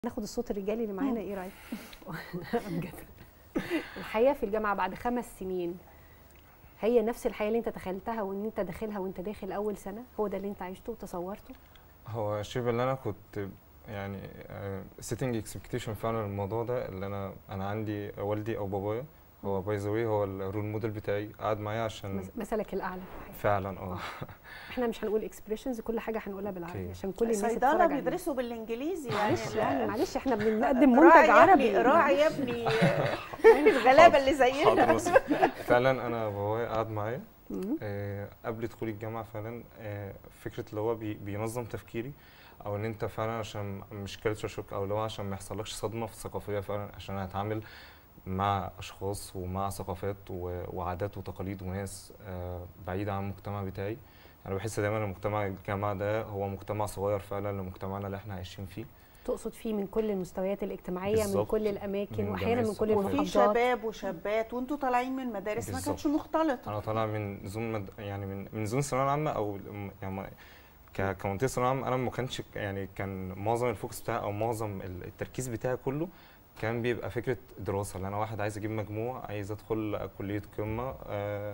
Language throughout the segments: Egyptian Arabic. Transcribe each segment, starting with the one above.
ناخد الصوت الرجالي اللي معانا ايه رايك بجد الحياه في الجامعه بعد خمس سنين هي نفس الحياه اللي انت تخيلتها وان انت داخلها وانت داخل اول سنه هو ده اللي انت عشته وتصورته هو شبه اللي انا كنت يعني سيتنج اكسبكتيشن فعلا الموضوع ده اللي انا انا عندي والدي او بابايا هو باي ذا واي هو الرول موديل بتاعي قعد معايا عشان مس- مثلك الاعلى في الحياه فعلا اه احنا مش هنقول اكسبريشنز كل حاجه هنقولها بالعربي أوكي. عشان كل الناس صيدله تتفرج علينا. بيدرسوا بالانجليزي يعني معلش لا. يعني معلش احنا بنقدم راعي منتج يا عربي ابني راعي يا ابني الغلابه اللي زينا حاضر بص. فعلا انا بابايا قعد معايا مم. آه، قبل دخولي الجامعه فعلا آه، فكره اللي هو بي- بينظم تفكيري او ان انت فعلا عشان مش كالتشر شوك او اللي هو عشان ما يحصلكش صدمه في الثقافيه فعلا عشان هتعامل مع اشخاص ومع ثقافات و- وعادات وتقاليد وناس آه، بعيده عن المجتمع بتاعي انا بحس دايما ان مجتمع الجامعه ده هو مجتمع صغير فعلا لمجتمعنا اللي احنا عايشين فيه تقصد فيه من كل المستويات الاجتماعيه من بالظبط. كل الاماكن من واحيانا جميع من كل الثقافات. وفي المحافظات شباب وشابات وانتوا طالعين من مدارس ما بالظبط. كانتش مختلطه انا طالع من زون مد... يعني من من زون الثانويه العامه او م- يعني ما- ك- كمنطقه ثانويه عامه انا ما كانش يعني كان معظم الفوكس بتاعي او معظم ال- التركيز بتاعي كله كان بيبقى فكره دراسه اللي انا واحد عايز اجيب مجموع عايز ادخل كليه قمه آه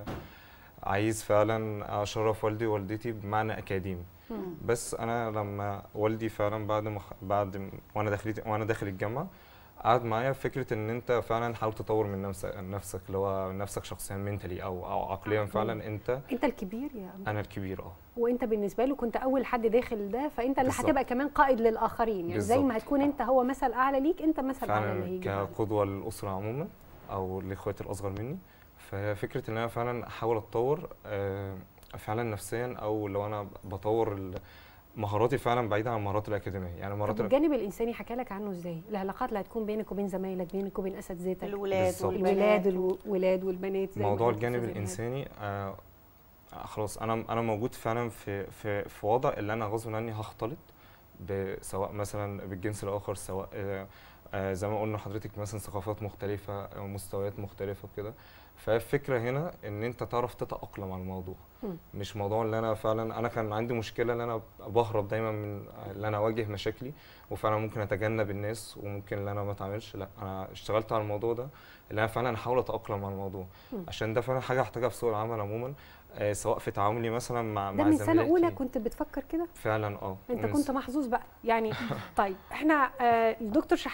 عايز فعلا اشرف والدي ووالدتي بمعنى اكاديمي مم. بس انا لما والدي فعلا بعد ما خ- بعد م- وانا داخل وانا داخل الجامعه قعد معايا فكره ان انت فعلا حاول تطور من نفسك نفسك اللي هو نفسك شخصيا منتلي او او عقليا فعلا انت انت الكبير يا أمل. انا الكبير اه وانت بالنسبه له كنت اول حد داخل ده فانت اللي بالظبط. هتبقى كمان قائد للاخرين يعني زي ما بالظبط. هتكون انت هو مثل اعلى ليك انت مثل اعلى اللي فعلا هيجي بعدك. كقدوه للاسره عموما او لاخواتي الاصغر مني ففكره ان انا فعلا احاول اتطور آه، فعلا نفسيا او لو انا بطور ال- مهاراتي فعلا بعيده عن المهارات الاكاديميه يعني طب مهارات الجانب الانساني حكى لك عنه ازاي العلاقات اللي هتكون بينك وبين زمايلك بينك وبين اساتذتك الولاد بالظبط. الولاد والبنات الولاد والبنات زي ما موضوع قلت الجانب أستاذ إيهاب. الانساني آه خلاص انا انا موجود فعلا في في في وضع اللي انا غصب عني هختلط ب- سواء مثلا بالجنس الاخر سواء آه آه زي ما قلنا حضرتك مثلا ثقافات مختلفه أو مستويات مختلفه وكده فالفكره هنا ان انت تعرف تتاقلم على الموضوع مم. مش موضوع ان انا فعلا انا كان عندي مشكله ان انا بهرب دايما من ان انا اواجه مشاكلي وفعلا ممكن اتجنب الناس وممكن ان انا ما اتعاملش لا انا اشتغلت على الموضوع ده اللي انا فعلا احاول اتاقلم على الموضوع مم. عشان ده فعلا حاجه هحتاجها في سوق العمل عموما آه، سواء في تعاملي مثلا مع ده مع من سنه اولى زميلاتي. كنت بتفكر كده فعلا اه انت ومن كنت س- محظوظ بقى يعني طيب احنا آه، الدكتور شحات